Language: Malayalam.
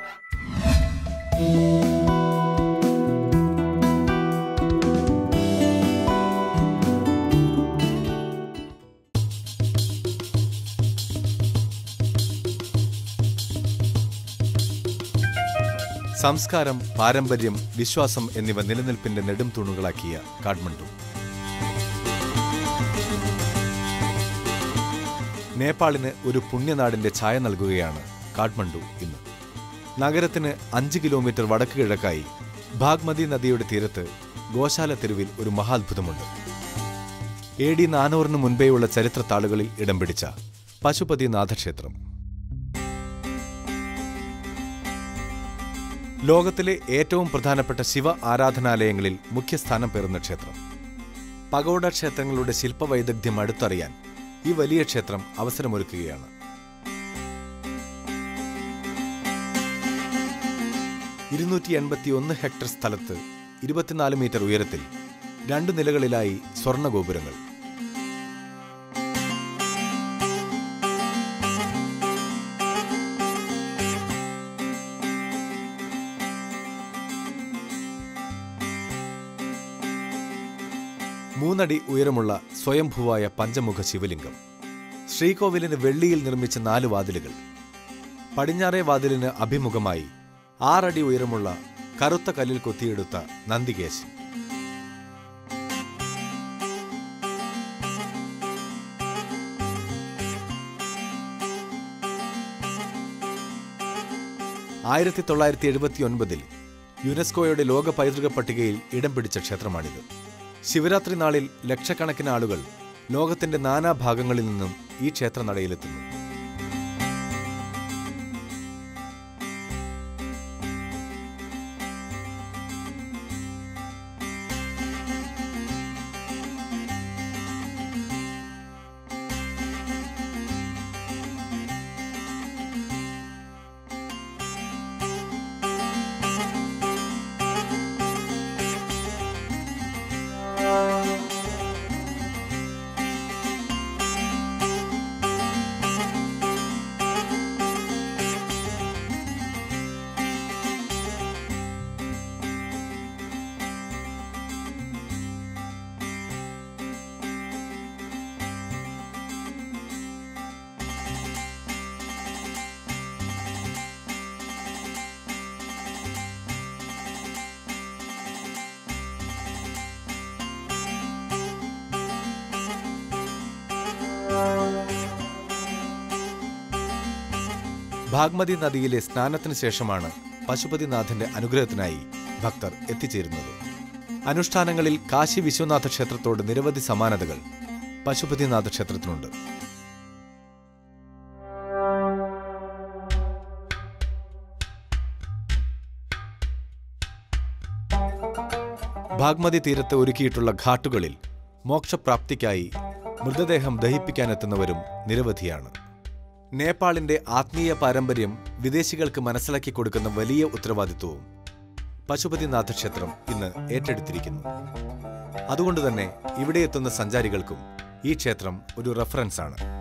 സംസ്കാരം പാരമ്പര്യം വിശ്വാസം എന്നിവ നിലനിൽപ്പിന്റെ നെടും തൂണുകളാക്കിയ കാഠ്മണ്ഡു നേപ്പാളിന് ഒരു പുണ്യനാടിന്റെ ഛായ നൽകുകയാണ് കാഠ്മണ്ഡു ഇന്ന് നഗരത്തിന് അഞ്ച് കിലോമീറ്റർ വടക്ക് കിഴക്കായി ഭാഗ്മതി നദിയുടെ തീരത്ത് ഗോശാല തെരുവിൽ ഒരു മഹാത്ഭുതമുണ്ട് എ ഡി നാനൂറിന് മുൻപേയുള്ള ചരിത്രത്താളുകളിൽ ഇടം പിടിച്ച പശുപതിനാഥ ക്ഷേത്രം ലോകത്തിലെ ഏറ്റവും പ്രധാനപ്പെട്ട ശിവ ആരാധനാലയങ്ങളിൽ മുഖ്യസ്ഥാനം പേറുന്ന ക്ഷേത്രം പഗോഡ ക്ഷേത്രങ്ങളുടെ ശില്പവൈദഗ്ധ്യം അടുത്തറിയാൻ ഈ വലിയ ക്ഷേത്രം അവസരമൊരുക്കുകയാണ് ഇരുന്നൂറ്റി എൺപത്തിയൊന്ന് ഹെക്ടർ സ്ഥലത്ത് ഇരുപത്തിനാല് മീറ്റർ ഉയരത്തിൽ രണ്ടു നിലകളിലായി സ്വർണ്ണഗോപുരങ്ങൾ മൂന്നടി ഉയരമുള്ള സ്വയംഭുവായ പഞ്ചമുഖ ശിവലിംഗം ശ്രീകോവിലിന് വെള്ളിയിൽ നിർമ്മിച്ച നാല് വാതിലുകൾ പടിഞ്ഞാറേ വാതിലിന് അഭിമുഖമായി ആറടി ഉയരമുള്ള കറുത്ത കല്ലിൽ കൊത്തിയെടുത്ത നന്ദികേശൻ ആയിരത്തി തൊള്ളായിരത്തി എഴുപത്തി ഒൻപതിൽ യുനെസ്കോയുടെ ലോക പൈതൃക പട്ടികയിൽ ഇടം പിടിച്ച ക്ഷേത്രമാണിത് ശിവരാത്രി നാളിൽ ലക്ഷക്കണക്കിന് ആളുകൾ ലോകത്തിന്റെ നാനാഭാഗങ്ങളിൽ നിന്നും ഈ ക്ഷേത്രനടയിലെത്തുന്നു ഭാഗ്മതി നദിയിലെ സ്നാനത്തിന് ശേഷമാണ് പശുപതിനാഥന്റെ അനുഗ്രഹത്തിനായി ഭക്തർ എത്തിച്ചേരുന്നത് അനുഷ്ഠാനങ്ങളിൽ കാശി വിശ്വനാഥ ക്ഷേത്രത്തോട് നിരവധി സമാനതകൾ പശുപതിനാഥ ക്ഷേത്രത്തിനുണ്ട് ഭാഗ്മതി തീരത്ത് ഒരുക്കിയിട്ടുള്ള ഘാട്ടുകളിൽ മോക്ഷപ്രാപ്തിക്കായി മൃതദേഹം ദഹിപ്പിക്കാനെത്തുന്നവരും നിരവധിയാണ് നേപ്പാളിന്റെ ആത്മീയ പാരമ്പര്യം വിദേശികൾക്ക് മനസ്സിലാക്കി കൊടുക്കുന്ന വലിയ ഉത്തരവാദിത്വവും പശുപതിനാഥ ക്ഷേത്രം ഇന്ന് ഏറ്റെടുത്തിരിക്കുന്നു അതുകൊണ്ട് തന്നെ ഇവിടെ എത്തുന്ന സഞ്ചാരികൾക്കും ഈ ക്ഷേത്രം ഒരു റെഫറൻസ് ആണ്